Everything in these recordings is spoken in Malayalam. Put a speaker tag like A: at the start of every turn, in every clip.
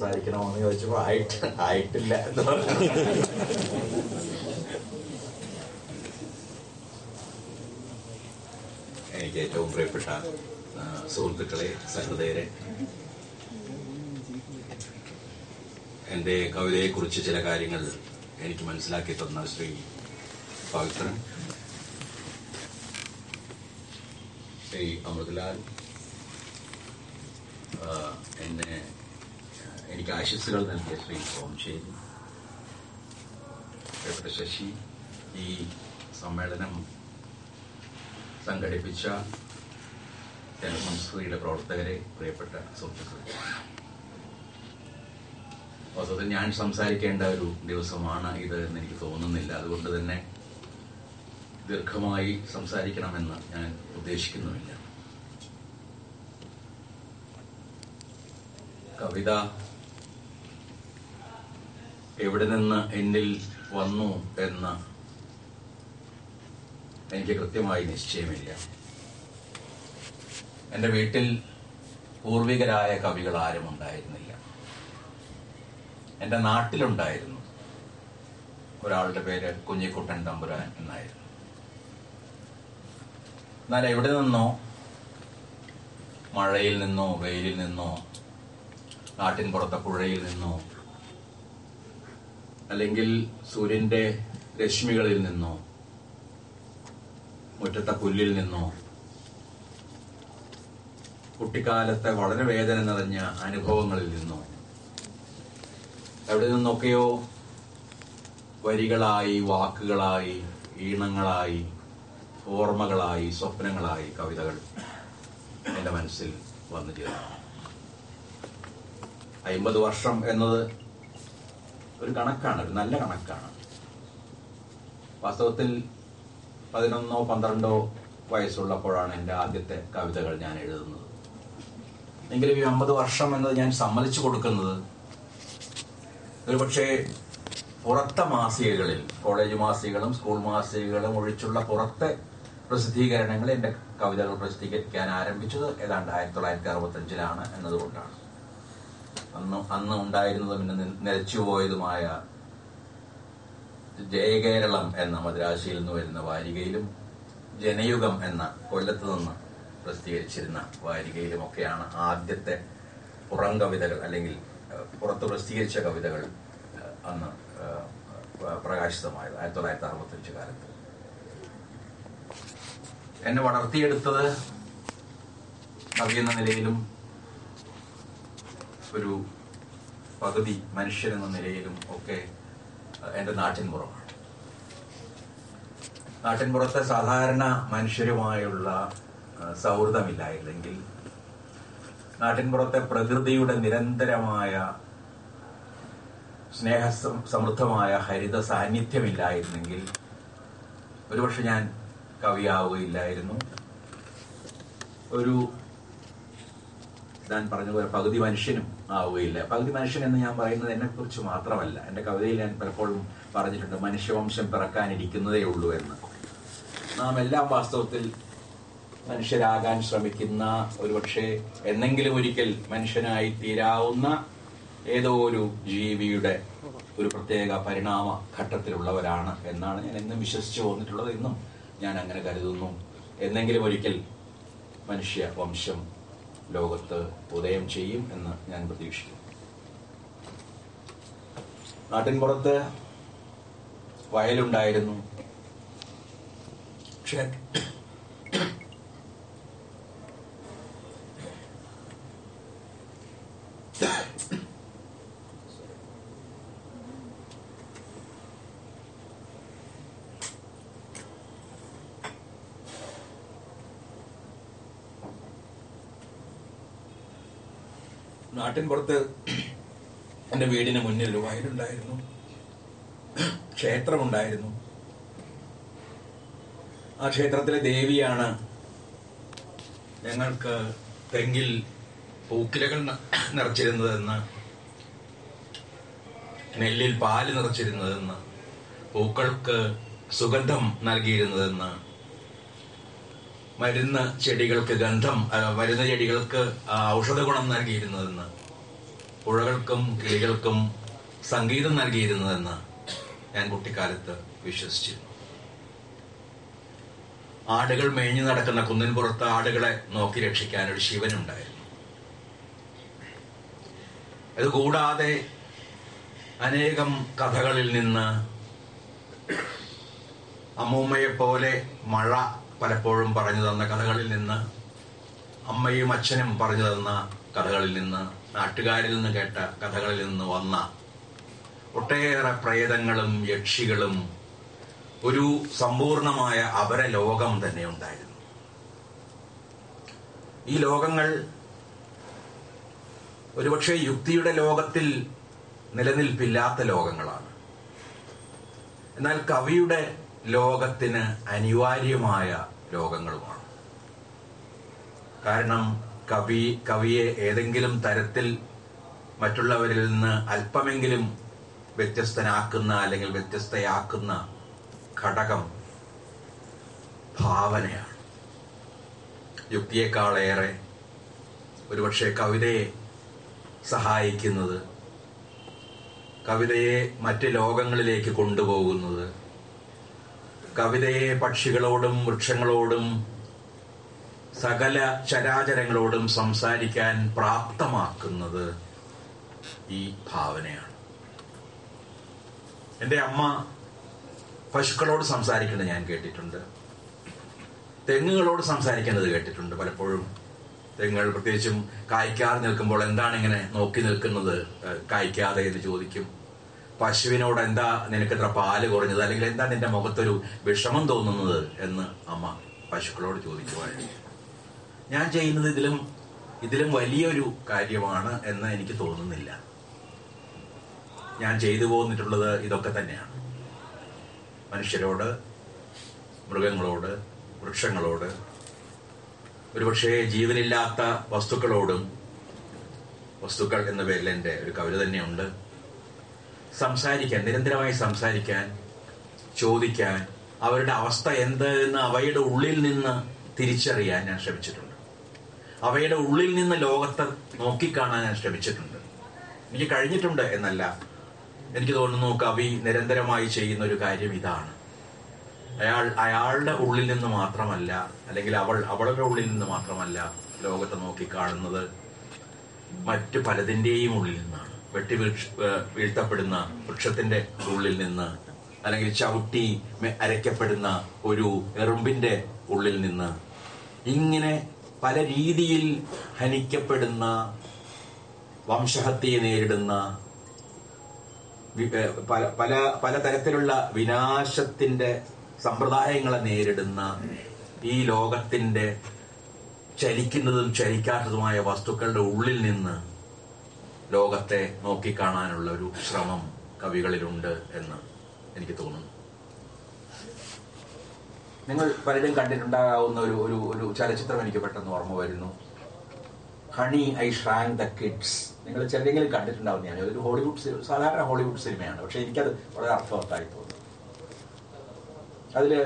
A: സംസാരിക്കണോ എന്ന് ചോദിച്ചപ്പോ ആയിട്ട് ആയിട്ടില്ല എന്ന് പറഞ്ഞു എനിക്ക് ഏറ്റവും പ്രിയപ്പെട്ട ആ, സുഹൃത്തുക്കളെ സഹൃദയരെ എന്റെ കവിതയെ കുറിച്ച് ചില കാര്യങ്ങൾ എനിക്ക് മനസ്സിലാക്കി തന്ന ശ്രീ പവിത്രൻ ശ്രീ അമൃതലാൽ ആ, എന്നെ എനിക്ക് ആശംസകൾ നൽകിയ ശ്രീ ഓംശേരി പ്രിയപ്പെട്ട ശശി ഈ സമ്മേളനം സംഘടിപ്പിച്ച ജനസംസ്കൃതിയുടെ പ്രവർത്തകരെ പ്രിയപ്പെട്ട സുഹൃത്തുക്കളെ വാസ്തവത്തിൽ ഞാൻ സംസാരിക്കേണ്ട ഒരു ദിവസമാണ് ഇത് എന്ന് എനിക്ക് തോന്നുന്നില്ല അതുകൊണ്ട് തന്നെ ദീർഘമായി സംസാരിക്കണമെന്ന് ഞാൻ ഉദ്ദേശിക്കുന്നുമില്ല കവിത എവിടെ നിന്ന് എന്നിൽ വന്നു എന്ന് എനിക്ക് കൃത്യമായി നിശ്ചയമില്ല എന്റെ വീട്ടിൽ പൂർവികരായ കവികൾ ആരും ഉണ്ടായിരുന്നില്ല എന്റെ നാട്ടിലുണ്ടായിരുന്നു ഒരാളുടെ പേര് കുഞ്ഞിക്കുട്ടൻ തമ്പുരാൻ എന്നായിരുന്നു എന്നാൽ എവിടെ നിന്നോ മഴയിൽ നിന്നോ വെയിലിൽ നിന്നോ നാട്ടിൻ പുറത്തെ പുഴയിൽ നിന്നോ അല്ലെങ്കിൽ സൂര്യന്റെ രശ്മികളിൽ നിന്നോ മുറ്റത്തെ പുല്ലിൽ നിന്നോ കുട്ടിക്കാലത്തെ വളരെ വേദന നിറഞ്ഞ അനുഭവങ്ങളിൽ നിന്നോ എവിടെ നിന്നൊക്കെയോ വരികളായി വാക്കുകളായി ഈണങ്ങളായി ഓർമ്മകളായി സ്വപ്നങ്ങളായി കവിതകൾ എന്റെ മനസ്സിൽ വന്നു ചേർന്നു അയിമ്പത് വർഷം എന്നത് ഒരു കണക്കാണ് ഒരു നല്ല കണക്കാണ് വാസ്തവത്തിൽ പതിനൊന്നോ പന്ത്രണ്ടോ വയസ്സുള്ളപ്പോഴാണ് എൻ്റെ ആദ്യത്തെ കവിതകൾ ഞാൻ എഴുതുന്നത് എങ്കിലും ഈ അമ്പത് വർഷം എന്നത് ഞാൻ സമ്മതിച്ചു കൊടുക്കുന്നത് ഒരുപക്ഷെ പുറത്തെ മാസികകളിൽ കോളേജ് മാസികകളും സ്കൂൾ മാസികകളും ഒഴിച്ചുള്ള പുറത്തെ പ്രസിദ്ധീകരണങ്ങൾ എൻ്റെ കവിതകൾ പ്രസിദ്ധീകരിക്കാൻ ആരംഭിച്ചത് ഏതാണ്ട് ആയിരത്തി തൊള്ളായിരത്തി അറുപത്തഞ്ചിലാണ് എന്നതുകൊണ്ടാണ് അന്ന് അന്ന് ഉണ്ടായിരുന്നതും പിന്നെ നി- നിലച്ചുപോയതുമായ ജയകേരളം എന്ന മദ്രാശിയിൽ നിന്ന് വരുന്ന വാരികയിലും ജനയുഗം എന്ന കൊല്ലത്ത് നിന്ന് പ്രസിദ്ധീകരിച്ചിരുന്ന വാരികയിലുമൊക്കെയാണ് ആദ്യത്തെ പുറം കവിതകൾ അല്ലെങ്കിൽ ഏഹ്, പുറത്ത് പ്രസിദ്ധീകരിച്ച കവിതകൾ ഏഹ്, അന്ന് ഏഹ്, പ്ര- പ്രകാശിതമായത് ആയിരത്തി തൊള്ളായിരത്തി അറുപത്തഞ്ച് കാലത്ത് എന്നെ വളർത്തിയെടുത്തത് കവി എന്ന നിലയിലും ഒരു പകുതി മനുഷ്യൻ എന്ന നിലയിലും ഒക്കെ ഏഹ്, എന്റെ നാട്ടിൻപുറമാണ് നാട്ടിൻപുറത്തെ സാധാരണ മനുഷ്യരുമായുള്ള ഏഹ്, സൗഹൃദമില്ലായിരുന്നെങ്കിൽ നാട്ടിൻപുറത്തെ പ്രകൃതിയുടെ നിരന്തരമായ സ്നേഹ സമൃദ്ധമായ ഹരിത സാന്നിധ്യമില്ലായിരുന്നെങ്കിൽ ഒരുപക്ഷെ ഞാൻ കവിയാവുകയില്ലായിരുന്നു ഒരു ഞാൻ പറഞ്ഞ പോലെ പകുതി മനുഷ്യനും ആവുകയില്ല പകുതി മനുഷ്യൻ എന്ന് ഞാൻ പറയുന്നത് എന്നെ കുറിച്ച് മാത്രമല്ല എന്റെ കവിതയിൽ ഞാൻ പലപ്പോഴും പറഞ്ഞിട്ടുണ്ട് മനുഷ്യവംശം പിറക്കാനിരിക്കുന്നതേ ഉള്ളൂ എന്ന് നാം എല്ലാം വാസ്തവത്തിൽ മനുഷ്യരാകാൻ ശ്രമിക്കുന്ന ഒരുപക്ഷെ എന്നെങ്കിലും ഒരിക്കൽ മനുഷ്യനായി തീരാവുന്ന ഏതോ ഒരു ജീവിയുടെ ഒരു പ്രത്യേക പരിണാമ ഘട്ടത്തിലുള്ളവരാണ് എന്നാണ് ഞാൻ എന്നും വിശ്വസിച്ചു പോന്നിട്ടുള്ളത് ഇന്നും ഞാൻ അങ്ങനെ കരുതുന്നു എന്നെങ്കിലും ഒരിക്കൽ മനുഷ്യ വംശം ലോകത്ത് ഉദയം ചെയ്യും എന്ന് ഞാൻ പ്രതീക്ഷിക്കുന്നു നാട്ടിൻപുറത്ത് വയലുണ്ടായിരുന്നു ക്ഷേ- നാട്ടിൻപുറത്ത് എന്റെ വീടിന് മുന്നിൽ ഒരു വയലുണ്ടായിരുന്നു ക്ഷേത്രമുണ്ടായിരുന്നു ആ ക്ഷേത്രത്തിലെ ദേവിയാണ് ഞങ്ങൾക്ക് തെങ്ങിൽ പൂക്കിലകൾ ന- നിറച്ചിരുന്നതെന്ന് നെല്ലിൽ പാല് നിറച്ചിരുന്നതെന്ന് പൂക്കൾക്ക് സുഗന്ധം നൽകിയിരുന്നതെന്ന് മരുന്ന് ചെടികൾക്ക് ഗന്ധം ആ, മരുന്ന് ചെടികൾക്ക് ആ, ഔഷധ ഗുണം നൽകിയിരുന്നതെന്ന് പുഴകൾക്കും കിളികൾക്കും സംഗീതം നൽകിയിരുന്നതെന്ന് ഞാൻ കുട്ടിക്കാലത്ത് വിശ്വസിച്ചിരുന്നു ആടുകൾ മേഞ്ഞു നടക്കുന്ന കുന്നിൻപുറത്ത് ആടുകളെ നോക്കി രക്ഷിക്കാൻ ഒരു ശിവനുണ്ടായിരുന്നു അതുകൂടാതെ അനേകം കഥകളിൽ നിന്ന് അമ്മൂമ്മയെ പോലെ മഴ പലപ്പോഴും പറഞ്ഞു തന്ന കഥകളിൽ നിന്ന് അമ്മയും അച്ഛനും പറഞ്ഞു തന്ന കഥകളിൽ നിന്ന് നാട്ടുകാരിൽ നിന്ന് കേട്ട കഥകളിൽ നിന്ന് വന്ന ഒട്ടേറെ പ്രേതങ്ങളും യക്ഷികളും ഒരു സമ്പൂർണമായ അപരലോകം തന്നെ ഉണ്ടായിരുന്നു ഈ ലോകങ്ങൾ ഒരുപക്ഷെ യുക്തിയുടെ ലോകത്തിൽ നിലനിൽപ്പില്ലാത്ത ലോകങ്ങളാണ് എന്നാൽ കവിയുടെ ലോകത്തിന് അനിവാര്യമായ ലോകങ്ങളുമാണ് കാരണം കവി കവിയെ ഏതെങ്കിലും തരത്തിൽ മറ്റുള്ളവരിൽ നിന്ന് അല്പമെങ്കിലും വ്യത്യസ്തനാക്കുന്ന അല്ലെങ്കിൽ വ്യത്യസ്തയാക്കുന്ന ഘടകം ഭാവനയാണ് യുക്തിയേക്കാളേറെ ഒരുപക്ഷെ കവിതയെ സഹായിക്കുന്നത് കവിതയെ മറ്റ് ലോകങ്ങളിലേക്ക് കൊണ്ടുപോകുന്നത് കവിതയെ പക്ഷികളോടും വൃക്ഷങ്ങളോടും സകല ചരാചരങ്ങളോടും സംസാരിക്കാൻ പ്രാപ്തമാക്കുന്നത് ഈ ഭാവനയാണ് എൻ്റെ അമ്മ പശുക്കളോട് സംസാരിക്കുന്നത് ഞാൻ കേട്ടിട്ടുണ്ട് തെങ്ങുകളോട് സംസാരിക്കുന്നത് കേട്ടിട്ടുണ്ട് പലപ്പോഴും തെങ്ങുകൾ പ്രത്യേകിച്ചും കായ്ക്കാതെ നിൽക്കുമ്പോൾ എന്താണ് ഇങ്ങനെ നോക്കി നിൽക്കുന്നത് ഏഹ് കായ്ക്കാതെ എന്ന് ചോദിക്കും പശുവിനോട് എന്താ നിനക്ക് ഇത്ര പാല് കുറഞ്ഞത് അല്ലെങ്കിൽ എന്താ നിന്റെ മുഖത്തൊരു വിഷമം തോന്നുന്നത് എന്ന് അമ്മ പശുക്കളോട് ചോദിക്കുമായിരുന്നു ഞാൻ ചെയ്യുന്നത് ഇതിലും ഇതിലും വലിയൊരു കാര്യമാണ് എന്ന് എനിക്ക് തോന്നുന്നില്ല ഞാൻ ചെയ്തു പോന്നിട്ടുള്ളത് ഇതൊക്കെ തന്നെയാണ് മനുഷ്യരോട് മൃഗങ്ങളോട് വൃക്ഷങ്ങളോട് ഒരുപക്ഷെ ജീവനില്ലാത്ത വസ്തുക്കളോടും വസ്തുക്കൾ എന്ന പേരിൽ എൻ്റെ ഒരു കവിത തന്നെയുണ്ട് സംസാരിക്കാൻ നിരന്തരമായി സംസാരിക്കാൻ ചോദിക്കാൻ അവരുടെ അവസ്ഥ എന്ത് എന്ന് അവയുടെ ഉള്ളിൽ നിന്ന് തിരിച്ചറിയാൻ ഞാൻ ശ്രമിച്ചിട്ടുണ്ട് അവയുടെ ഉള്ളിൽ നിന്ന് ലോകത്തെ നോക്കിക്കാണാൻ ഞാൻ ശ്രമിച്ചിട്ടുണ്ട് എനിക്ക് കഴിഞ്ഞിട്ടുണ്ട് എന്നല്ല എനിക്ക് തോന്നുന്നു കവി നിരന്തരമായി ചെയ്യുന്ന ഒരു കാര്യം ഇതാണ് അയാൾ അയാളുടെ ഉള്ളിൽ നിന്ന് മാത്രമല്ല അല്ലെങ്കിൽ അവൾ അവളുടെ ഉള്ളിൽ നിന്ന് മാത്രമല്ല ലോകത്തെ നോക്കി കാണുന്നത് മറ്റു പലതിന്റെയും ഉള്ളിൽ നിന്നാണ് വെട്ടി വീഴ്ച ഏഹ് വീഴ്ത്തപ്പെടുന്ന വൃക്ഷത്തിന്റെ ഉള്ളിൽ നിന്ന് അല്ലെങ്കിൽ ചവിട്ടി മെ- അരയ്ക്കപ്പെടുന്ന ഒരു എറുമ്പിന്റെ ഉള്ളിൽ നിന്ന് ഇങ്ങനെ പല രീതിയിൽ ഹനിക്കപ്പെടുന്ന വംശഹത്യയെ നേരിടുന്ന വി- ഏഹ് പല പല പലതരത്തിലുള്ള വിനാശത്തിന്റെ സമ്പ്രദായങ്ങളെ നേരിടുന്ന ഈ ലോകത്തിന്റെ ചലിക്കുന്നതും ചലിക്കാത്തതുമായ വസ്തുക്കളുടെ ഉള്ളിൽ നിന്ന് ലോകത്തെ നോക്കിക്കാണാനുള്ള ഒരു ശ്രമം കവികളിലുണ്ട് എന്ന് എനിക്ക് തോന്നുന്നു നിങ്ങൾ പലരും കണ്ടിട്ടുണ്ടാകാവുന്ന ഒരു ഒരു ഒരു ചലച്ചിത്രം എനിക്ക് പെട്ടെന്ന് ഓർമ്മ വരുന്നു honey I shrank the kids നിങ്ങൾ ചിലരെങ്കിലും കണ്ടിട്ടുണ്ടാവും ഞാൻ ഒരു ഹോളിവുഡ് സി- സാധാരണ ഹോളിവുഡ് സിനിമയാണ് പക്ഷെ എനിക്കത് വളരെ അർത്ഥവത്തായി തോന്നുന്നു അതില്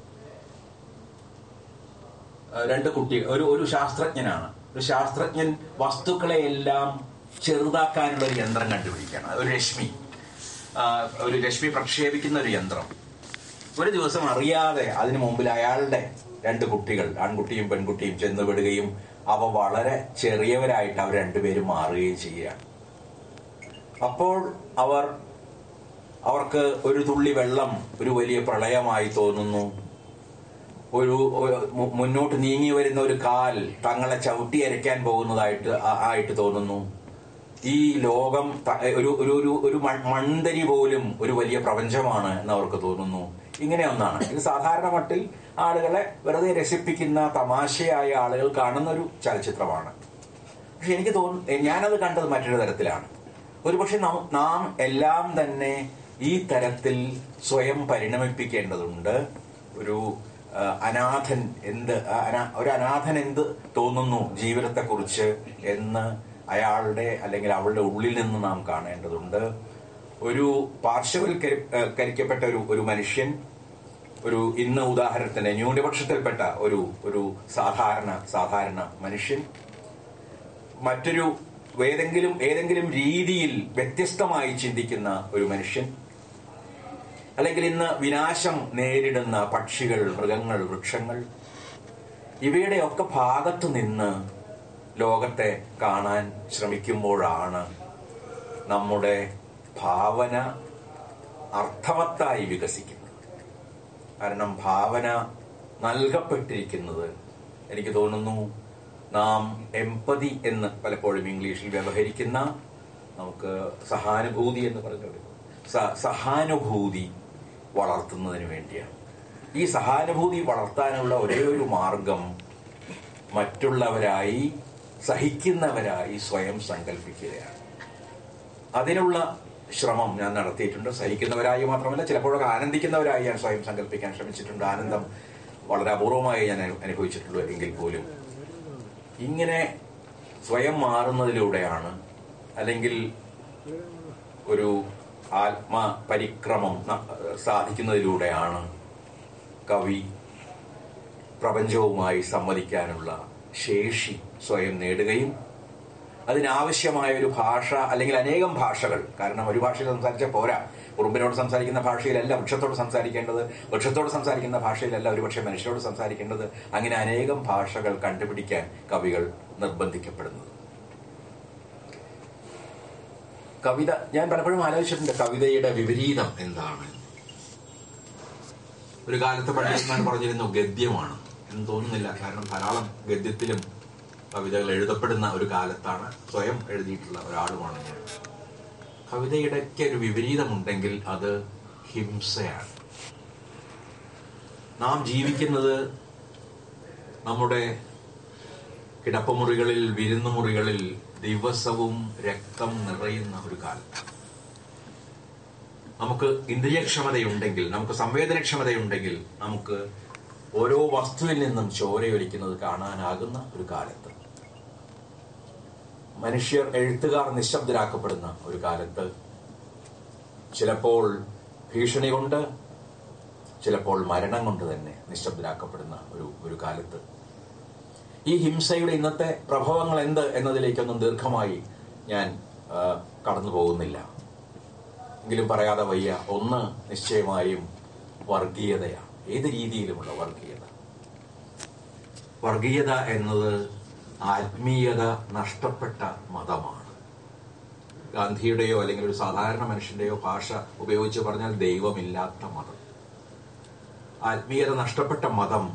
A: ഏഹ് രണ്ട് കുട്ടികൾ ഒരു ഒരു ശാസ്ത്രജ്ഞനാണ് ഒരു ശാസ്ത്രജ്ഞൻ വസ്തുക്കളെ എല്ലാം ചെറുതാക്കാനുള്ള ഒരു യന്ത്രം കണ്ടുപിടിക്കുകയാണ് ഒരു രശ്മി ആ, ഒരു രശ്മി പ്രക്ഷേപിക്കുന്ന ഒരു യന്ത്രം ഒരു ദിവസം അറിയാതെ അതിനു മുമ്പിൽ അയാളുടെ രണ്ട് കുട്ടികൾ ആൺകുട്ടിയും പെൺകുട്ടിയും ചെന്നുപെടുകയും അവ വളരെ ചെറിയവരായിട്ട് അവർ രണ്ടുപേരും മാറുകയും ചെയ്യുകയാണ് അപ്പോൾ അവർ അവർക്ക് ഒരു തുള്ളി വെള്ളം ഒരു വലിയ പ്രളയമായി തോന്നുന്നു ഒരു ഒരു മു- മുന്നോട്ട് നീങ്ങി വരുന്ന ഒരു കാൽ തങ്ങളെ ചവിട്ടി അരയ്ക്കാൻ പോകുന്നതായിട്ട് ആ- ആയിട്ട് തോന്നുന്നു ഈ ലോകം ത- ഒരു ഒരു ഒരു ഒരു മൺ- മൺതരി പോലും ഒരു വലിയ പ്രപഞ്ചമാണ് എന്ന് അവർക്ക് തോന്നുന്നു ഇങ്ങനെ ഒന്നാണ് ഇത് സാധാരണ മട്ടിൽ ആളുകളെ വെറുതെ രസിപ്പിക്കുന്ന തമാശയായ ആളുകൾ കാണുന്ന ഒരു ചലച്ചിത്രമാണ് പക്ഷെ എനിക്ക് തോന്നുന്നു ഞാനത് കണ്ടത് മറ്റൊരു തരത്തിലാണ് ഒരുപക്ഷെ നാം- നാം എല്ലാം തന്നെ ഈ തരത്തിൽ സ്വയം പരിണമിപ്പിക്കേണ്ടതുണ്ട് ഒരു ആ, അനാഥൻ എന്ത് ആ, അനാ- ഒരു അനാഥൻ എന്ത് തോന്നുന്നു ജീവിതത്തെക്കുറിച്ച് എന്ന് അയാളുടെ അല്ലെങ്കിൽ അവളുടെ ഉള്ളിൽ നിന്ന് നാം കാണേണ്ടതുണ്ട് ഒരു പാർശ്വവൽക്കരിക്കപ്പെട്ട ഒരു ഒരു മനുഷ്യൻ ഒരു ഇന്ന് ഉദാഹരണത്തിന് ന്യൂനപക്ഷത്തിൽപ്പെട്ട ഒരു ഒരു സാധാരണ സാധാരണ മനുഷ്യൻ മറ്റൊരു ഏതെങ്കിലും ഏതെങ്കിലും രീതിയിൽ വ്യത്യസ്തമായി ചിന്തിക്കുന്ന ഒരു മനുഷ്യൻ അല്ലെങ്കിൽ ഇന്ന് വിനാശം നേരിടുന്ന പക്ഷികൾ മൃഗങ്ങൾ വൃക്ഷങ്ങൾ ഇവയുടെ ഒക്കെ ഭാഗത്തു നിന്ന് ലോകത്തെ കാണാൻ ശ്രമിക്കുമ്പോഴാണ് നമ്മുടെ ഭാവന അർത്ഥവത്തായി വികസിക്കുന്നത് കാരണം ഭാവന നൽകപ്പെട്ടിരിക്കുന്നത് എനിക്ക് തോന്നുന്നു നാം എമ്പതി എന്ന് പലപ്പോഴും ഇംഗ്ലീഷിൽ വ്യവഹരിക്കുന്ന നമുക്ക് സഹാനുഭൂതി എന്ന് പറഞ്ഞു സ- സഹാനുഭൂതി വളർത്തുന്നതിന് വേണ്ടിയാണ് ഈ സഹാനുഭൂതി വളർത്താനുള്ള ഒരേ ഒരു മാർഗം മറ്റുള്ളവരായി സഹിക്കുന്നവരായി സ്വയം സങ്കല്പിക്കുകയാണ് അതിനുള്ള ശ്രമം ഞാൻ നടത്തിയിട്ടുണ്ട് സഹിക്കുന്നവരായി മാത്രമല്ല ചിലപ്പോഴൊക്കെ ആനന്ദിക്കുന്നവരായി ഞാൻ സ്വയം സങ്കല്പിക്കാൻ ശ്രമിച്ചിട്ടുണ്ട് ആനന്ദം വളരെ അപൂർവമായി ഞാൻ അനു- അനുഭവിച്ചിട്ടുള്ളൂ എങ്കിൽ പോലും ഇങ്ങനെ സ്വയം മാറുന്നതിലൂടെയാണ് അല്ലെങ്കിൽ ഒരു ആത്മപരിക്രമം ന- സാധിക്കുന്നതിലൂടെയാണ് കവി പ്രപഞ്ചവുമായി സംവദിക്കാനുള്ള ശേഷി സ്വയം നേടുകയും അതിനാവശ്യമായ ഒരു ഭാഷ അല്ലെങ്കിൽ അനേകം ഭാഷകൾ കാരണം ഒരു ഭാഷയിൽ സംസാരിച്ചാൽ പോരാ ഉറുമ്പിനോട് സംസാരിക്കുന്ന ഭാഷയിലല്ല വൃക്ഷത്തോട് സംസാരിക്കേണ്ടത് വൃക്ഷത്തോട് സംസാരിക്കുന്ന ഭാഷയിലല്ല ഒരുപക്ഷെ മനുഷ്യരോട് സംസാരിക്കേണ്ടത് അങ്ങനെ അനേകം ഭാഷകൾ കണ്ടുപിടിക്കാൻ കവികൾ നിർബന്ധിക്കപ്പെടുന്നത് കവിത ഞാൻ പലപ്പോഴും ആലോചിച്ചിട്ടുണ്ട് കവിതയുടെ വിപരീതം എന്താണ് ഒരു കാലത്ത് പണ്ഡിതന്മാർ പറഞ്ഞിരുന്നു ഗദ്യമാണ് എന്ന് തോന്നുന്നില്ല കാരണം ധാരാളം ഗദ്യത്തിലും കവിതകൾ എഴുതപ്പെടുന്ന ഒരു കാലത്താണ് സ്വയം എഴുതിയിട്ടുള്ള ഒരാളുമാണ് ഞാൻ കവിതയിടയ്ക്ക് ഒരു വിപരീതമുണ്ടെങ്കിൽ അത് ഹിംസയാണ് നാം ജീവിക്കുന്നത് നമ്മുടെ കിടപ്പുമുറികളിൽ വിരുന്നുമുറികളിൽ ദിവസവും രക്തം നിറയുന്ന ഒരു കാലത്താണ് നമുക്ക് ഇന്ദ്രിയക്ഷമതയുണ്ടെങ്കിൽ നമുക്ക് സംവേദനക്ഷമതയുണ്ടെങ്കിൽ നമുക്ക് ഓരോ വസ്തുവിൽ നിന്നും ചോരയൊലിക്കുന്നത് കാണാനാകുന്ന ഒരു കാലത്ത് മനുഷ്യർ എഴുത്തുകാർ നിശബ്ദരാക്കപ്പെടുന്ന ഒരു കാലത്ത് ചിലപ്പോൾ ഭീഷണി കൊണ്ട് ചിലപ്പോൾ മരണം കൊണ്ട് തന്നെ നിശബ്ദരാക്കപ്പെടുന്ന ഒരു ഒരു കാലത്ത് ഈ ഹിംസയുടെ ഇന്നത്തെ പ്രഭവങ്ങൾ എന്ത് എന്നതിലേക്കൊന്നും ദീർഘമായി ഞാൻ ആ, കടന്നു പോകുന്നില്ല എങ്കിലും പറയാതെ വയ്യ ഒന്ന് നിശ്ചയമായും വർഗീയതയാണ് ഏത് രീതിയിലുമുള്ള വർഗീയത വർഗീയത എന്നത് ആത്മീയത നഷ്ടപ്പെട്ട മതമാണ് ഗാന്ധിയുടെയോ അല്ലെങ്കിൽ ഒരു സാധാരണ മനുഷ്യന്റെയോ ഭാഷ ഉപയോഗിച്ച് പറഞ്ഞാൽ ദൈവമില്ലാത്ത മതം ആത്മീയത നഷ്ടപ്പെട്ട മതം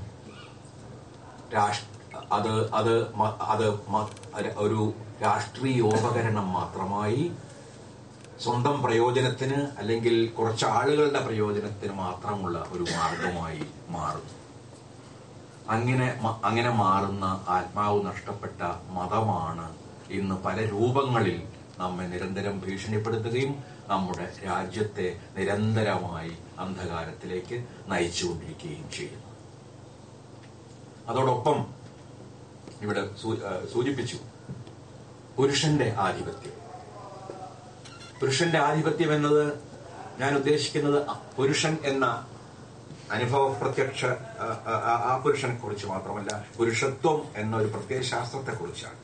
A: രാഷ്ട്ര അത് അത് മ- അത് മ- ഒരു രാഷ്ട്രീയോപകരണം മാത്രമായി സ്വന്തം പ്രയോജനത്തിന് അല്ലെങ്കിൽ കുറച്ച് ആളുകളുടെ പ്രയോജനത്തിന് മാത്രമുള്ള ഒരു മാർഗമായി മാറുന്നു അങ്ങനെ മ- അങ്ങനെ മാറുന്ന ആത്മാവ് നഷ്ടപ്പെട്ട മതമാണ് ഇന്ന് പല രൂപങ്ങളിൽ നമ്മെ നിരന്തരം ഭീഷണിപ്പെടുത്തുകയും നമ്മുടെ രാജ്യത്തെ നിരന്തരമായി അന്ധകാരത്തിലേക്ക് നയിച്ചുകൊണ്ടിരിക്കുകയും ചെയ്യുന്നു അതോടൊപ്പം ഇവിടെ സൂ- ആ, സൂചിപ്പിച്ചു പുരുഷന്റെ ആധിപത്യം പുരുഷന്റെ ആധിപത്യം എന്നത് ഞാൻ ഉദ്ദേശിക്കുന്നത് പുരുഷൻ എന്ന അനുഭവ പ്രത്യക്ഷ ആ, ആ, ആ പുരുഷനെ കുറിച്ച് മാത്രമല്ല പുരുഷത്വം എന്ന ഒരു പ്രത്യേക ശാസ്ത്രത്തെ കുറിച്ചാണ്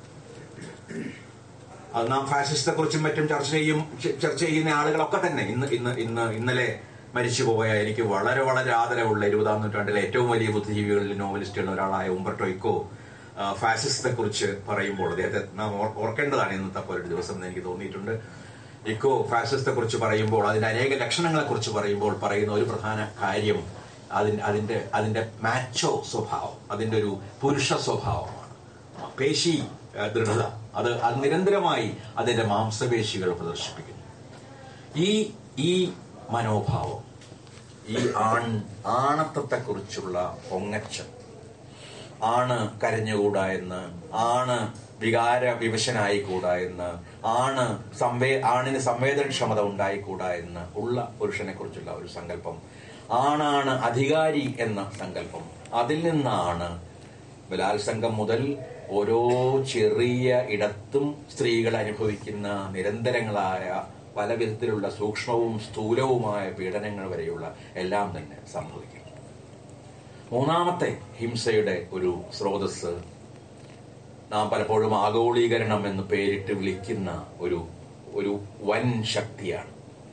A: അത് നാം ഫാസിസ്റ്റത്തെ കുറിച്ചും മറ്റും ചർച്ച ചെയ്യും ച- ചർച്ച ചെയ്യുന്ന ആളുകളൊക്കെ തന്നെ ഇന്ന് ഇന്ന് ഇന്ന് ഇന്നലെ മരിച്ചുപോയ എനിക്ക് വളരെ വളരെ ആദരവുള്ള ഇരുപതാം നൂറ്റാണ്ടിലെ ഏറ്റവും വലിയ ബുദ്ധിജീവികളിൽ നോവലിസ്റ്റുകളിൽ ഒരാളായ ഉംബർട്ടോ ഇക്കോ ആ, ഫാസിസ്റ്റത്തെ കുറിച്ച് പറയുമ്പോൾ അദ്ദേഹത്തെ നാം ഓർ- ഓർക്കേണ്ടതാണ് ഇന്നത്തെ പോലെ ഒരു ദിവസം എന്ന് എനിക്ക് തോന്നിയിട്ടുണ്ട് ഇക്കോ ഫാസിസ്റ്റത്തെ കുറിച്ച് പറയുമ്പോൾ അതിന്റെ അനേക ലക്ഷണങ്ങളെ കുറിച്ച് പറയുമ്പോൾ പറയുന്ന ഒരു പ്രധാന കാര്യം അതിന്റെ അതിന്റെ അതിന്റെ മാച്ചോ സ്വഭാവം അതിന്റെ ഒരു പുരുഷ സ്വഭാവമാണ് പേശി ആ, ദൃഢത അത് അത് നിരന്തരമായി അതിന്റെ മാംസപേശികൾ പ്രദർശിപ്പിക്കുന്നു ഈ ഈ മനോഭാവം ഈ ആൺ ആണത്വത്തെക്കുറിച്ചുള്ള പൊങ്ങച്ചം ആണ് കരഞ്ഞുകൂടാ എന്ന് ആണ് വികാര വിവശനായിക്കൂടാ എന്ന് ആണ് സംവേ ആണിന് സംവേദനക്ഷമത ഉണ്ടായിക്കൂടാ എന്ന് ഉള്ള പുരുഷനെ കുറിച്ചുള്ള ഒരു സങ്കല്പം ആണാണ് അധികാരി എന്ന സങ്കല്പം അതിൽ നിന്നാണ് ബലാത്സംഗം മുതൽ ഓരോ ചെറിയ ഇടത്തും സ്ത്രീകൾ അനുഭവിക്കുന്ന നിരന്തരങ്ങളായ പല വിധത്തിലുള്ള സൂക്ഷ്മവും സ്ഥൂലവുമായ പീഡനങ്ങൾ വരെയുള്ള എല്ലാം തന്നെ സംഭവിക്കുന്നു മൂന്നാമത്തെ ഹിംസയുടെ ഒരു സ്രോതസ് നാം പലപ്പോഴും ആഗോളീകരണം എന്ന് പേരിട്ട് വിളിക്കുന്ന ഒരു ഒരു വൻ ശക്തിയാണ്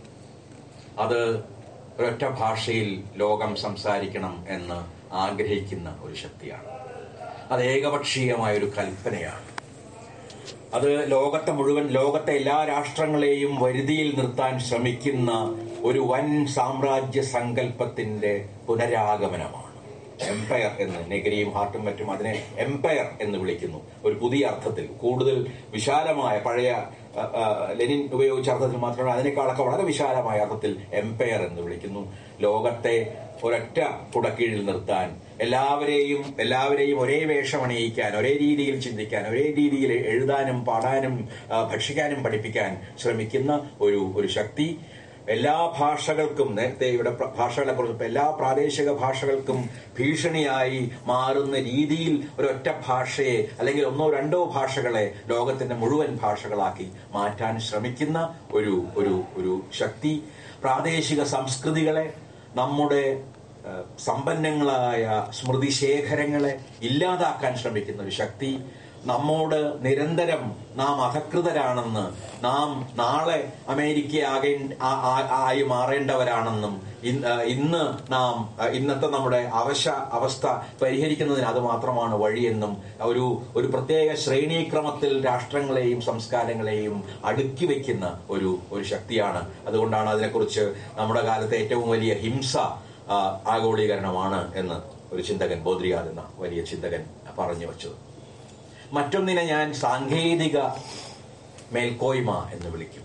A: അത് ഒരൊറ്റ ഭാഷയിൽ ലോകം സംസാരിക്കണം എന്ന് ആഗ്രഹിക്കുന്ന ഒരു ശക്തിയാണ് അത് ഏകപക്ഷീയമായ ഒരു കൽപ്പനയാണ് അത് ലോകത്തെ മുഴുവൻ ലോകത്തെ എല്ലാ രാഷ്ട്രങ്ങളെയും വരുതിയിൽ നിർത്താൻ ശ്രമിക്കുന്ന ഒരു വൻ സാമ്രാജ്യ സങ്കല്പത്തിന്റെ പുനരാഗമനമാണ് എംപയർ എന്ന് നെഗരിയും ഹാർട്ടും മറ്റും അതിനെ എംപയർ എന്ന് വിളിക്കുന്നു ഒരു പുതിയ അർത്ഥത്തിൽ കൂടുതൽ വിശാലമായ പഴയ ആ, ആ, ലെനിൻ ഉപയോഗിച്ച അർത്ഥത്തിൽ മാത്രമല്ല അതിനേക്കാളൊക്കെ വളരെ വിശാലമായ അർത്ഥത്തിൽ എംപയർ എന്ന് വിളിക്കുന്നു ലോകത്തെ ഒരൊറ്റ കുടക്കീഴിൽ നിർത്താൻ എല്ലാവരെയും എല്ലാവരെയും ഒരേ വേഷമണിയിക്കാൻ ഒരേ രീതിയിൽ ചിന്തിക്കാൻ ഒരേ രീതിയിൽ എഴുതാനും പാടാനും ആ, ഭക്ഷിക്കാനും പഠിപ്പിക്കാൻ ശ്രമിക്കുന്ന ഒരു ഒരു ശക്തി എല്ലാ ഭാഷകൾക്കും നേരത്തെ ഇവിടെ പ്ര- ഭാഷകളെ കുറിച്ച് എല്ലാ പ്രാദേശിക ഭാഷകൾക്കും ഭീഷണിയായി മാറുന്ന രീതിയിൽ ഒരൊറ്റ ഭാഷയെ അല്ലെങ്കിൽ ഒന്നോ രണ്ടോ ഭാഷകളെ ലോകത്തിന്റെ മുഴുവൻ ഭാഷകളാക്കി മാറ്റാൻ ശ്രമിക്കുന്ന ഒരു ഒരു ഒരു ശക്തി പ്രാദേശിക സംസ്കൃതികളെ നമ്മുടെ ഏഹ്, സമ്പന്നങ്ങളായ സ്മൃതിശേഖരങ്ങളെ ഇല്ലാതാക്കാൻ ശ്രമിക്കുന്ന ഒരു ശക്തി നമ്മോട് നിരന്തരം നാം അധകൃതരാണെന്ന് നാം നാളെ അമേരിക്ക ആകേ ആ- ആ- ആയി മാറേണ്ടവരാണെന്നും ഇൻ- ആ, ഇന്ന് നാം ആ, ഇന്നത്തെ നമ്മുടെ അവശ അവസ്ഥ പരിഹരിക്കുന്നതിന് അത് മാത്രമാണ് വഴിയെന്നും ഒരു ഒരു പ്രത്യേക ശ്രേണീക്രമത്തിൽ രാഷ്ട്രങ്ങളെയും സംസ്കാരങ്ങളെയും അടുക്കി വയ്ക്കുന്ന ഒരു ഒരു ശക്തിയാണ് അതുകൊണ്ടാണ് അതിനെക്കുറിച്ച് നമ്മുടെ കാലത്തെ ഏറ്റവും വലിയ ഹിംസ ആ, ആഗോളീകരണമാണ് എന്ന് ഒരു ചിന്തകൻ ബോദ്രിയാൽ എന്ന വലിയ ചിന്തകൻ പറഞ്ഞു വച്ചത് മറ്റൊന്നിനെ ഞാൻ സാങ്കേതിക മേൽക്കോയ്മ എന്ന് വിളിക്കും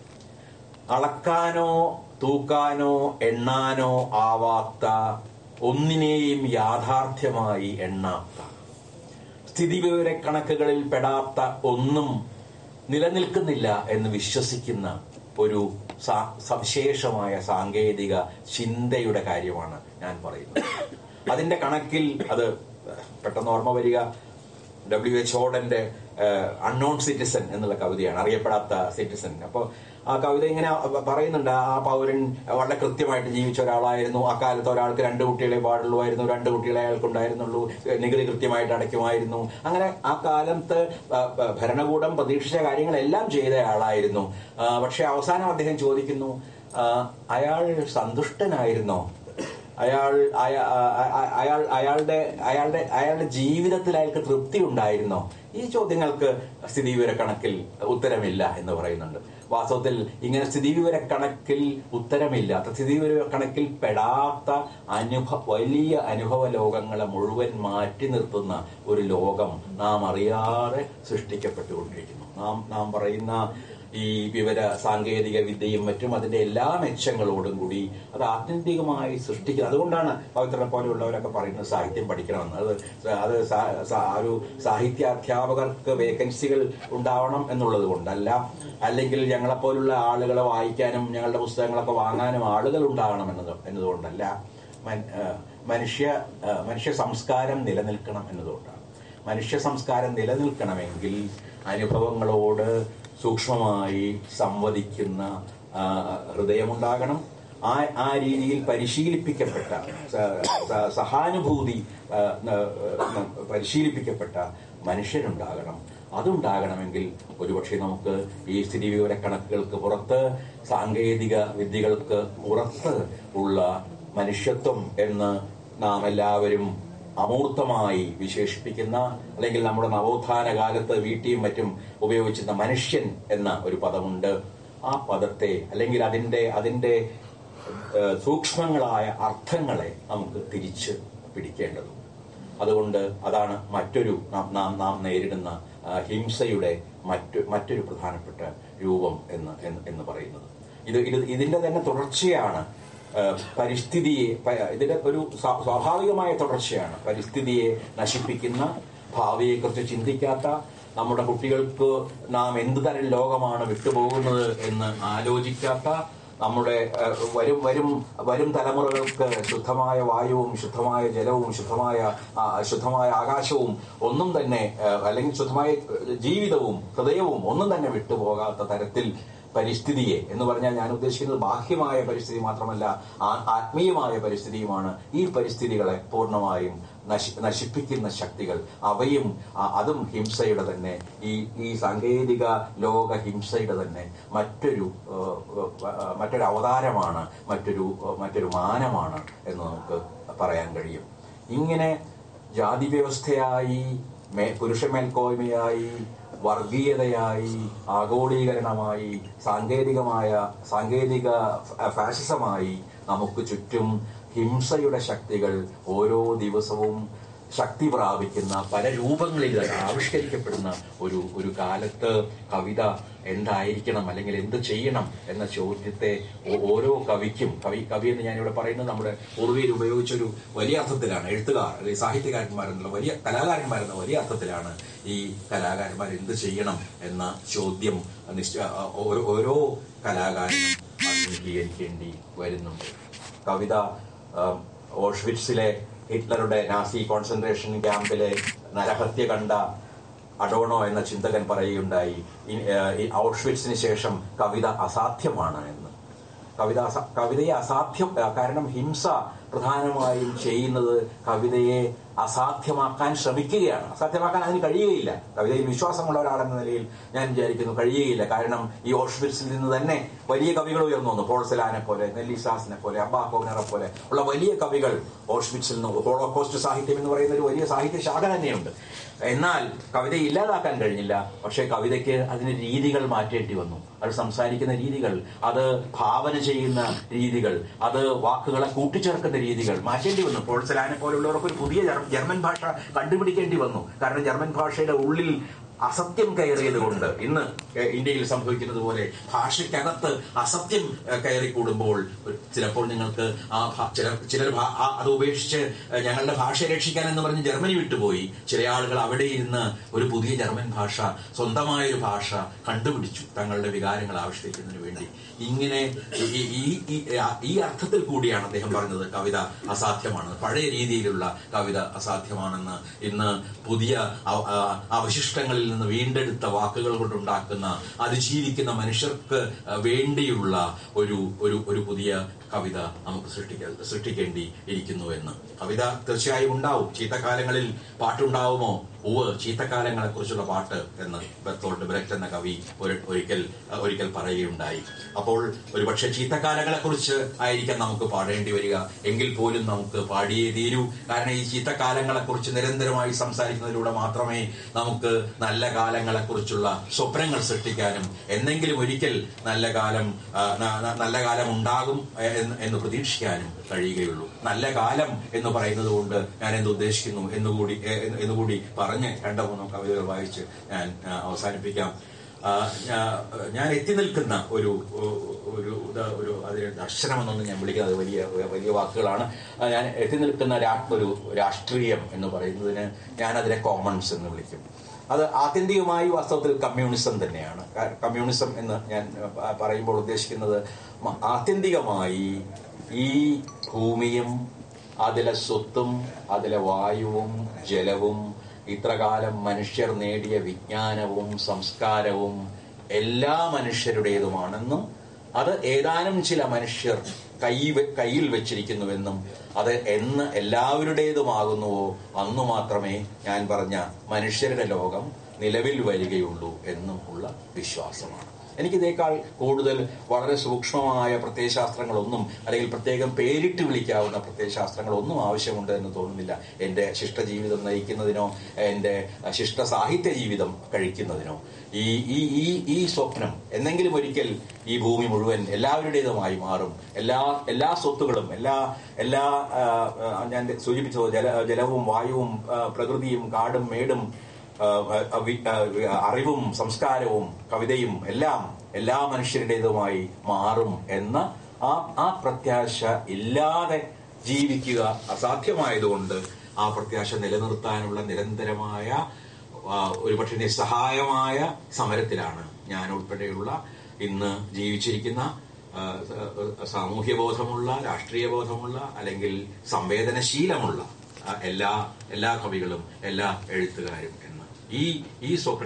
A: അളക്കാനോ തൂക്കാനോ എണ്ണാനോ ആവാത്ത ഒന്നിനെയും യാഥാർത്ഥ്യമായി എണ്ണാത്ത സ്ഥിതിവിവര കണക്കുകളിൽ പെടാത്ത ഒന്നും നിലനിൽക്കുന്നില്ല എന്ന് വിശ്വസിക്കുന്ന ഒരു സാ- സവിശേഷമായ സാങ്കേതിക ചിന്തയുടെ കാര്യമാണ് ഞാൻ പറയുന്നത് അതിന്റെ കണക്കിൽ അത് പെട്ടെന്ന് ഓർമ്മ വരിക ഡബ്ല്യു എച്ച് ഓഡന്റെ അൺനോൺ സിറ്റിസൺ എന്നുള്ള കവിതയാണ് അറിയപ്പെടാത്ത സിറ്റിസൺ അപ്പോൾ ആ കവിത ഇങ്ങനെ പറയുന്നുണ്ട് ആ പൗരൻ വളരെ കൃത്യമായിട്ട് ജീവിച്ച ഒരാളായിരുന്നു ആ കാലത്ത് ഒരാൾക്ക് രണ്ട് കുട്ടികളെ പാടുള്ളൂമായിരുന്നു രണ്ട് കുട്ടികളെ അയാൾക്കുണ്ടായിരുന്നുള്ളൂ നികുതി കൃത്യമായിട്ട് അടയ്ക്കുമായിരുന്നു അങ്ങനെ ആ കാലത്ത് ആ, ആ, ഭരണകൂടം പ്രതീക്ഷിച്ച കാര്യങ്ങളെല്ലാം ചെയ്ത ആളായിരുന്നു ആ, പക്ഷെ അവസാനം അദ്ദേഹം ചോദിക്കുന്നു ആ, അയാൾ സന്തുഷ്ടനായിരുന്നോ അയാൾ അയ- അ- അ- അയാൾ അയാളുടെ അയാളുടെ അയാളുടെ ജീവിതത്തിൽ അയാൾക്ക് തൃപ്തി ഉണ്ടായിരുന്നോ ഈ ചോദ്യങ്ങൾക്ക് സ്ഥിതിവിവര കണക്കിൽ ഉത്തരമില്ല എന്ന് പറയുന്നുണ്ട് വാസ്തവത്തിൽ ഇങ്ങനെ സ്ഥിതിവിവര കണക്കിൽ ഉത്തരമില്ലാത്ത സ്ഥിതിവിവര കണക്കിൽ പെടാത്ത അനുഭവ വലിയ അനുഭവ ലോകങ്ങളെ മുഴുവൻ മാറ്റി നിർത്തുന്ന ഒരു ലോകം നാം അറിയാതെ സൃഷ്ടിക്കപ്പെട്ടുകൊണ്ടിരിക്കുന്നു നാം നാം പറയുന്ന ഈ വിവര സാങ്കേതിക വിദ്യയും മറ്റും അതിന്റെ എല്ലാ മെച്ചങ്ങളോടും കൂടി അത് ആത്യന്തികമായി സൃഷ്ടിക്കുന്നത് അതുകൊണ്ടാണ് പവിത്രനെ പോലെയുള്ളവരൊക്കെ പറയുന്നത് സാഹിത്യം പഠിക്കണമെന്ന് അത് സ- അത് സാ- സാ- ഒരു സാഹിത്യാധ്യാപകർക്ക് വേക്കൻസികൾ ഉണ്ടാവണം എന്നുള്ളത് കൊണ്ടല്ല അല്ലെങ്കിൽ ഞങ്ങളെപ്പോലുള്ള ആളുകളെ വായിക്കാനും ഞങ്ങളുടെ പുസ്തകങ്ങളൊക്കെ വാങ്ങാനും ആളുകൾ ഉണ്ടാകണം എന്നത് എന്നതുകൊണ്ടല്ല മൻ- ആ, മനുഷ്യ ആ, മനുഷ്യ സംസ്കാരം നിലനിൽക്കണം എന്നതുകൊണ്ടാണ് മനുഷ്യ സംസ്കാരം നിലനിൽക്കണമെങ്കിൽ അനുഭവങ്ങളോട് സൂക്ഷ്മമായി സംവദിക്കുന്ന ആ, ഹൃദയമുണ്ടാകണം ആ ആ രീതിയിൽ പരിശീലിപ്പിക്കപ്പെട്ട സ- സ- സഹാനുഭൂതി ആ, ന- ന- പരിശീലിപ്പിക്കപ്പെട്ട മനുഷ്യരുണ്ടാകണം അതുണ്ടാകണമെങ്കിൽ ഒരുപക്ഷെ നമുക്ക് ഈ സ്ഥിതിവിവര കണക്കുകൾക്ക് പുറത്ത് സാങ്കേതിക വിദ്യകൾക്ക് പുറത്ത് ഉള്ള മനുഷ്യത്വം എന്ന് നാം എല്ലാവരും അമൂർത്തമായി വിശേഷിപ്പിക്കുന്ന അല്ലെങ്കിൽ നമ്മുടെ നവോത്ഥാന കാലത്ത് വീട്ടിയും മറ്റും ഉപയോഗിച്ചിരുന്ന മനുഷ്യൻ എന്ന ഒരു പദമുണ്ട് ആ പദത്തെ അല്ലെങ്കിൽ അതിന്റെ അതിന്റെ ഏഹ്, സൂക്ഷ്മങ്ങളായ അർത്ഥങ്ങളെ നമുക്ക് തിരിച്ച് പിടിക്കേണ്ടതുണ്ട് അതുകൊണ്ട് അതാണ് മറ്റൊരു നാം നാം നാം നേരിടുന്ന ആ, ഹിംസയുടെ മറ്റു മറ്റൊരു പ്രധാനപ്പെട്ട രൂപം എന്ന് എന്ന് എന്ന് പറയുന്നത് ഇത് ഇത് ഇതിന്റെ തന്നെ തുടർച്ചയാണ് ആ, പരിസ്ഥിതിയെ പ- ഇതിന്റെ ഒരു സ്വാ- സ്വാഭാവികമായ തുടർച്ചയാണ് പരിസ്ഥിതിയെ നശിപ്പിക്കുന്ന ഭാവിയെക്കുറിച്ച് ചിന്തിക്കാത്ത നമ്മുടെ കുട്ടികൾക്ക് നാം എന്ത് തരം ലോകമാണ് വിട്ടുപോകുന്നത് എന്ന് ആലോചിക്കാത്ത നമ്മുടെ ഏഹ്, വരും വരും വരും തലമുറകൾക്ക് ശുദ്ധമായ വായുവും ശുദ്ധമായ ജലവും ശുദ്ധമായ ആ, ശുദ്ധമായ ആകാശവും ഒന്നും തന്നെ ഏഹ്, അല്ലെങ്കിൽ ശുദ്ധമായ ഏഹ്, ജീവിതവും ഹൃദയവും ഒന്നും തന്നെ വിട്ടുപോകാത്ത തരത്തിൽ പരിസ്ഥിതിയെ എന്ന് പറഞ്ഞാൽ ഞാൻ ഉദ്ദേശിക്കുന്നത് ബാഹ്യമായ പരിസ്ഥിതി മാത്രമല്ല ആ- ആത്മീയമായ പരിസ്ഥിതിയുമാണ് ഈ പരിസ്ഥിതികളെ പൂർണ്ണമായും നശി നശിപ്പിക്കുന്ന ശക്തികൾ അവയും ആ- അതും ഹിംസയുടെ തന്നെ ഈ ഈ സാങ്കേതിക ലോക ഹിംസയുടെ തന്നെ മറ്റൊരു ഏഹ്, ഏഹ്, മറ്റൊരു അവതാരമാണ് മറ്റൊരു മറ്റൊരു മാനമാണ് എന്ന് നമുക്ക് പറയാൻ കഴിയും ഇങ്ങനെ ജാതി വ്യവസ്ഥയായി മേ പുരുഷ മേൽക്കോയ്മയായി വർഗീയതയായി ആഗോളീകരണമായി സാങ്കേതികമായ സാങ്കേതിക ഫ- ഫാഷിസമായി നമുക്ക് ചുറ്റും ഹിംസയുടെ ശക്തികൾ ഓരോ ദിവസവും ശക്തി പ്രാപിക്കുന്ന പല രൂപങ്ങളിൽ ആവിഷ്കരിക്കപ്പെടുന്ന ഒരു ഒരു കാലത്ത് കവിത എന്തായിരിക്കണം അല്ലെങ്കിൽ എന്ത് ചെയ്യണം എന്ന ചോദ്യത്തെ ഓ- ഓരോ കവിക്കും കവി കവി എന്ന് ഞാനിവിടെ പറയുന്നത് നമ്മുടെ പൂർവികർ ഉപയോഗിച്ച ഒരു വലിയ അർത്ഥത്തിലാണ് എഴുത്തുകാർ അല്ലെങ്കിൽ സാഹിത്യകാരന്മാരെന്നുള്ള വലിയ കലാകാരന്മാരെന്ന വലിയ അർത്ഥത്തിലാണ് ഈ കലാകാരന്മാർ എന്ത് ചെയ്യണം എന്ന ചോദ്യം നിശ്ച- ഓരോ ഓരോ കലാകാരനും അഭിമുഖീകരിക്കേണ്ടി വരുന്നുണ്ട് കവിത ആം, ഓഷ്വിറ്റ്സിലെ ഹിറ്റ്ലറുടെ നാസി കോൺസെൻട്രേഷൻ ക്യാമ്പിലെ നരഹത്യ കണ്ട അഡോണോ എന്ന ചിന്തകൻ പറയുകയുണ്ടായി ഈ- ഏഹ് ഈ ഔഷ്വിറ്റ്സിന് ശേഷം കവിത അസാധ്യമാണ് എന്ന് കവിത അസ- കവിതയെ അസാധ്യം ഏഹ് കാരണം ഹിംസ പ്രധാനമായും ചെയ്യുന്നത് കവിതയെ അസാധ്യമാക്കാൻ ശ്രമിക്കുകയാണ് അസാധ്യമാക്കാൻ അതിന് കഴിയുകയില്ല കവിതയിൽ വിശ്വാസമുള്ള ഒരാളെന്ന നിലയിൽ ഞാൻ വിചാരിക്കുന്നു കഴിയുകയില്ല കാരണം ഈ ഓഷ്വിറ്റ്സിൽ നിന്ന് തന്നെ വലിയ കവികൾ ഉയർന്നു വന്നു പോൾസലാനെ പോലെ നെല്ലിസാസിനെ പോലെ അബ്ബാ കോനറെ പോലെ ഉള്ള വലിയ കവികൾ ഓഷ്വിറ്റ്സിൽ നിന്ന് ഹോളോകോസ്റ്റ് സാഹിത്യം എന്ന് പറയുന്ന ഒരു വലിയ സാഹിത്യ ശാഖ തന്നെയുണ്ട് എന്നാൽ കവിതയെ ഇല്ലാതാക്കാൻ കഴിഞ്ഞില്ല പക്ഷേ കവിതയ്ക്ക് അതിന് രീതികൾ മാറ്റേണ്ടി വന്നു അത് സംസാരിക്കുന്ന രീതികൾ അത് ഭാവന ചെയ്യുന്ന രീതികൾ അത് വാക്കുകളെ കൂട്ടിച്ചേർക്കുന്ന രീതികൾ മാറ്റേണ്ടി വന്നു പോൾസലാനെ പോലുള്ളവർക്ക് ഒരു പുതിയ ജർ- ജർമ്മൻ ഭാഷ കണ്ടുപിടിക്കേണ്ടി വന്നു കാരണം ജർമ്മൻ ഭാഷയുടെ ഉള്ളിൽ അസത്യം കയറിയത് കൊണ്ട് ഇന്ന് ഏഹ്, ഇന്ത്യയിൽ സംഭവിക്കുന്നത് പോലെ ഭാഷയ്ക്കകത്ത് അസത്യം ഏഹ്, കയറിക്കൂടുമ്പോൾ ചിലപ്പോൾ നിങ്ങൾക്ക് ആ ഭാ- ചില ചിലർ ഭാ- ആ- അത് ഉപേക്ഷിച്ച് ഏഹ്, ഞങ്ങളുടെ ഭാഷ രക്ഷിക്കാൻ എന്ന് പറഞ്ഞ് ജർമ്മനി വിട്ടുപോയി ചില ആളുകൾ അവിടെ ഇരുന്ന് ഒരു പുതിയ ജർമ്മൻ ഭാഷ സ്വന്തമായ ഒരു ഭാഷ കണ്ടുപിടിച്ചു തങ്ങളുടെ വികാരങ്ങൾ ആവിഷ്കരിക്കുന്നതിന് വേണ്ടി ഇങ്ങനെ ഈ- ഈ- ഈ- ഈ ഈ അർത്ഥത്തിൽ കൂടിയാണ് അദ്ദേഹം പറഞ്ഞത് കവിത അസാധ്യമാണ് പഴയ രീതിയിലുള്ള കവിത അസാധ്യമാണെന്ന് ഇന്ന് പുതിയ അവ- ആ, അവശിഷ്ടങ്ങളിൽ നിന്ന് വീണ്ടെടുത്ത വാക്കുകൾ കൊണ്ടുണ്ടാക്കുന്ന അതിജീവിക്കുന്ന മനുഷ്യർക്ക് വേണ്ടിയുള്ള ഒരു ഒരു ഒരു പുതിയ കവിത നമുക്ക് സൃഷ്ടിക്ക സൃഷ്ടിക്കേണ്ടി ഇരിക്കുന്നു എന്ന് കവിത തീർച്ചയായും ഉണ്ടാവും ചീത്തക്കാലങ്ങളിൽ പാട്ടുണ്ടാവുമോ ഉവ് ചീത്തക്കാലങ്ങളെ കുറിച്ചുള്ള പാട്ട് എന്ന് ബെർത്തോൾഡ് ബ്രെക്റ്റ് എന്ന കവി ഒരു- ഒരിക്കൽ ഒരിക്കൽ പറയുകയുണ്ടായി അപ്പോൾ ഒരുപക്ഷെ ചീത്തക്കാലങ്ങളെ കുറിച്ച് ആയിരിക്കാം നമുക്ക് പാടേണ്ടി വരിക എങ്കിൽ പോലും നമുക്ക് പാടിയേ തീരൂ കാരണം ഈ ചീത്തക്കാലങ്ങളെ കുറിച്ച് നിരന്തരമായി സംസാരിക്കുന്നതിലൂടെ മാത്രമേ നമുക്ക് നല്ല കാലങ്ങളെ കുറിച്ചുള്ള സ്വപ്നങ്ങൾ സൃഷ്ടിക്കാനും എന്നെങ്കിലും ഒരിക്കൽ നല്ല കാലം ആ, ന- ന- നല്ല കാലം ഉണ്ടാകും എന്ന് എന്ന് പ്രതീക്ഷിക്കാനും കഴിയുകയുള്ളൂ നല്ല കാലം എന്ന് പറയുന്നത് കൊണ്ട് ഞാൻ എന്ത് ഉദ്ദേശിക്കുന്നു എന്നുകൂടി എ- എന്ന് എന്നുകൂടി പറഞ്ഞ് രണ്ടോ മൂന്നോ കവിതകൾ വായിച്ച് ഞാൻ ആ, അവസാനിപ്പിക്കാം ആ, ഞാ- ഞാൻ എത്തി നിൽക്കുന്ന ഒരു ഒരു ഇത് ഒരു അതിന് ദർശനമെന്നൊന്നും ഞാൻ വിളിക്കുന്നത് വലിയ വലിയ വാക്കുകളാണ് ആ, ഞാൻ എത്തി നിൽക്കുന്ന രാ- ഒരു രാഷ്ട്രീയം എന്ന് പറയുന്നതിന് ഞാൻ അതിനെ കോമൺസ് എന്ന് വിളിക്കും അത് ആത്യന്തികമായി വാസ്തവത്തിൽ കമ്മ്യൂണിസം തന്നെയാണ് ക- കമ്മ്യൂണിസം എന്ന് ഞാൻ പ- പറയുമ്പോൾ ഉദ്ദേശിക്കുന്നത് മ- ആത്യന്തികമായി ഈ ഭൂമിയും അതിലെ സ്വത്തും അതിലെ വായുവും ജലവും ഇത്രകാലം മനുഷ്യർ നേടിയ വിജ്ഞാനവും സംസ്കാരവും എല്ലാ മനുഷ്യരുടേതുമാണെന്നും അത് ഏതാനും ചില മനുഷ്യർ കൈ വെ- കയ്യിൽ വെച്ചിരിക്കുന്നുവെന്നും അത് എന്ന് എല്ലാവരുടേതുമാകുന്നുവോ അന്നു മാത്രമേ ഞാൻ പറഞ്ഞ മനുഷ്യരുടെ ലോകം നിലവിൽ വരികയുള്ളൂ എന്നും ഉള്ള വിശ്വാസമാണ് എനിക്കിതേക്കാൾ കൂടുതൽ വളരെ സൂക്ഷ്മമായ പ്രത്യയശാസ്ത്രങ്ങളൊന്നും അല്ലെങ്കിൽ പ്രത്യേകം പേരിട്ട് വിളിക്കാവുന്ന പ്രത്യയശാസ്ത്രങ്ങളൊന്നും ആവശ്യമുണ്ട് എന്ന് തോന്നുന്നില്ല എൻ്റെ ശിഷ്ട ജീവിതം നയിക്കുന്നതിനോ എൻ്റെ ശിഷ്ട സാഹിത്യ ജീവിതം കഴിക്കുന്നതിനോ ഈ ഈ ഈ ഈ സ്വപ്നം എന്നെങ്കിലും ഒരിക്കൽ ഈ ഭൂമി മുഴുവൻ എല്ലാവരുടേതുമായി മാറും എല്ലാ എല്ലാ സ്വത്തുകളും എല്ലാ എല്ലാ ആ, ആ, ഞാൻ സൂചിപ്പിച്ചത് ജല ജലവും വായുവും ആ, പ്രകൃതിയും കാടും മേടും ആ, ആ, വി- ആ, അറിവും സംസ്കാരവും കവിതയും എല്ലാം എല്ലാ മനുഷ്യരുടേതുമായി മാറും എന്ന ആ ആ പ്രത്യാശ ഇല്ലാതെ ജീവിക്കുക അസാധ്യമായതുകൊണ്ട് ആ പ്രത്യാശ നിലനിർത്താനുള്ള നിരന്തരമായ ആ, ഒരുപക്ഷെ നിസ്സഹായമായ സമരത്തിലാണ് ഞാൻ ഉൾപ്പെടെയുള്ള ഇന്ന് ജീവിച്ചിരിക്കുന്ന ആ, സ- സാമൂഹ്യ ബോധമുള്ള രാഷ്ട്രീയ ബോധമുള്ള അല്ലെങ്കിൽ സംവേദനശീലമുള്ള ആ, എല്ലാ എല്ലാ കവികളും എല്ലാ എഴുത്തുകാരും എന്ന് ഈ ഈ സ്വപ്നത്തെ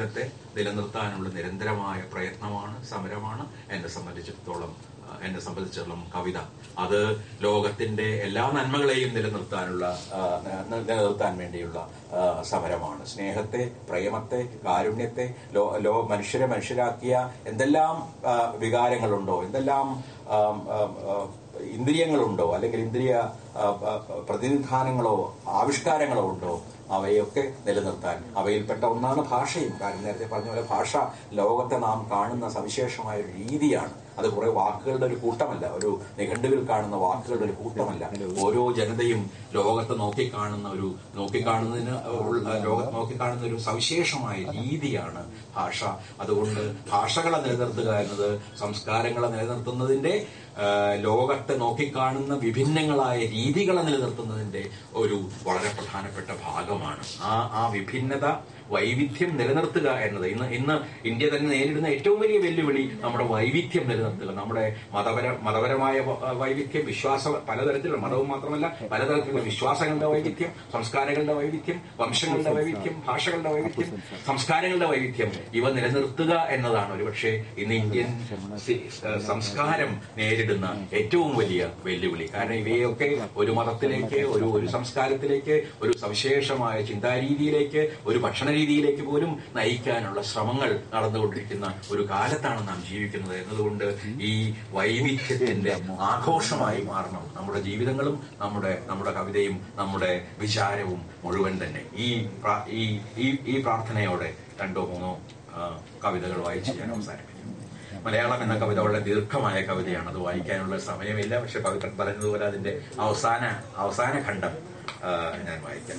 A: നിലനിർത്താനുള്ള നിരന്തരമായ പ്രയത്നമാണ് സമരമാണ് എന്നെ സംബന്ധിച്ചിടത്തോളം ആ, എന്നെ സംബന്ധിച്ചിടത്തോളം കവിത അത് ലോകത്തിന്റെ എല്ലാ നന്മകളെയും നിലനിർത്താനുള്ള ആ, ന- നിലനിർത്താൻ വേണ്ടിയുള്ള ആ, സമരമാണ് സ്നേഹത്തെ പ്രേമത്തെ കാരുണ്യത്തെ ലോ ലോ മനുഷ്യരെ മനുഷ്യരാക്കിയ എന്തെല്ലാം ആ, വികാരങ്ങളുണ്ടോ എന്തെല്ലാം ആം, ആം, ആ, ഇന്ദ്രിയങ്ങളുണ്ടോ അല്ലെങ്കിൽ ഇന്ദ്രിയ ആ, ആ, പ്രതിനിധാനങ്ങളോ ആവിഷ്കാരങ്ങളോ ഉണ്ടോ അവയൊക്കെ നിലനിർത്താൻ അവയിൽപ്പെട്ട ഒന്നാണ് ഭാഷയും കാരണം നേരത്തെ പറഞ്ഞ പോലെ ഭാഷ ലോകത്തെ നാം കാണുന്ന സവിശേഷമായ ഒരു രീതിയാണ് അത് കുറെ വാക്കുകളുടെ ഒരു കൂട്ടമല്ല ഒരു നിഘണ്ടുവിൽ കാണുന്ന വാക്കുകളുടെ ഒരു കൂട്ടമല്ല ഓരോ ജനതയും ലോകത്തെ നോക്കിക്കാണുന്ന ഒരു നോക്കിക്കാണുന്നതിന് ഉള്ള- ലോകത്ത് നോക്കിക്കാണുന്ന ഒരു സവിശേഷമായ രീതിയാണ് ഭാഷ അതുകൊണ്ട് ഭാഷകളെ നിലനിർത്തുക എന്നത് സംസ്കാരങ്ങളെ നിലനിർത്തുന്നതിന്റെ ആ, ലോകത്തെ നോക്കിക്കാണുന്ന വിഭിന്നങ്ങളായ രീതികളെ നിലനിർത്തുന്നതിന്റെ ഒരു വളരെ പ്രധാനപ്പെട്ട ഭാഗമാണ് ആ ആ വിഭിന്നത വൈവിധ്യം നിലനിർത്തുക എന്നത് ഇന്ന് ഇന്ന് ഇന്ത്യ തന്നെ നേരിടുന്ന ഏറ്റവും വലിയ വെല്ലുവിളി നമ്മുടെ വൈവിധ്യം നിലനിർത്തുക നമ്മുടെ മതപര മതപരമായ വ- വൈവിധ്യം വിശ്വാസ പലതരത്തിലുള്ള മതവും മാത്രമല്ല പലതരത്തിലുള്ള വിശ്വാസങ്ങളുടെ വൈവിധ്യം സംസ്കാരങ്ങളുടെ വൈവിധ്യം വംശങ്ങളുടെ വൈവിധ്യം ഭാഷകളുടെ വൈവിധ്യം സംസ്കാരങ്ങളുടെ വൈവിധ്യം ഇവ നിലനിർത്തുക എന്നതാണ് ഒരുപക്ഷെ ഇന്ന് ഇന്ത്യൻ സി- ഏഹ് സംസ്കാരം നേരിടുന്ന ഏറ്റവും വലിയ വെല്ലുവിളി കാരണം ഇവയൊക്കെ ഒരു മതത്തിലേക്ക് ഒരു ഒരു സംസ്കാരത്തിലേക്ക് ഒരു സവിശേഷമായ ചിന്താരീതിയിലേക്ക് ഒരു ഭക്ഷണ രീതിയിലേക്ക് പോലും നയിക്കാനുള്ള ശ്രമങ്ങൾ നടന്നുകൊണ്ടിരിക്കുന്ന ഒരു കാലത്താണ് നാം ജീവിക്കുന്നത് എന്നതുകൊണ്ട് ഈ വൈവിധ്യത്തിന്റെ ആഘോഷമായി മാറണം നമ്മുടെ ജീവിതങ്ങളും നമ്മുടെ നമ്മുടെ കവിതയും നമ്മുടെ വിചാരവും മുഴുവൻ തന്നെ ഈ പ്രാ- ഈ ഈ- ഈ പ്രാർത്ഥനയോടെ രണ്ടോ മൂന്നോ ആ, കവിതകൾ വായിച്ച് ഞാൻ അവസാനിപ്പിക്കും മലയാളം എന്ന കവിത വളരെ ദീർഘമായ കവിതയാണ് അത് വായിക്കാനുള്ള സമയമില്ല പക്ഷെ പവിത്രൻ പറഞ്ഞതുപോലെ അതിന്റെ അവസാന അവസാന ഖണ്ഡം ആ, ഞാൻ വായിക്കാം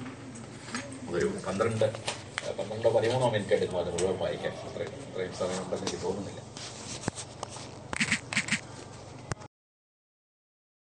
A: ഒരു പന്ത്രണ്ട് പന്ത്രണ്ടോ പതിമൂന്നോ മിനിറ്റ് എടുക്കും അത് മുഴുവൻ വായിക്കാൻ അത്രയും അത്രയും സമയമുണ്ടെന്ന് എനിക്ക് തോന്നുന്നില്ല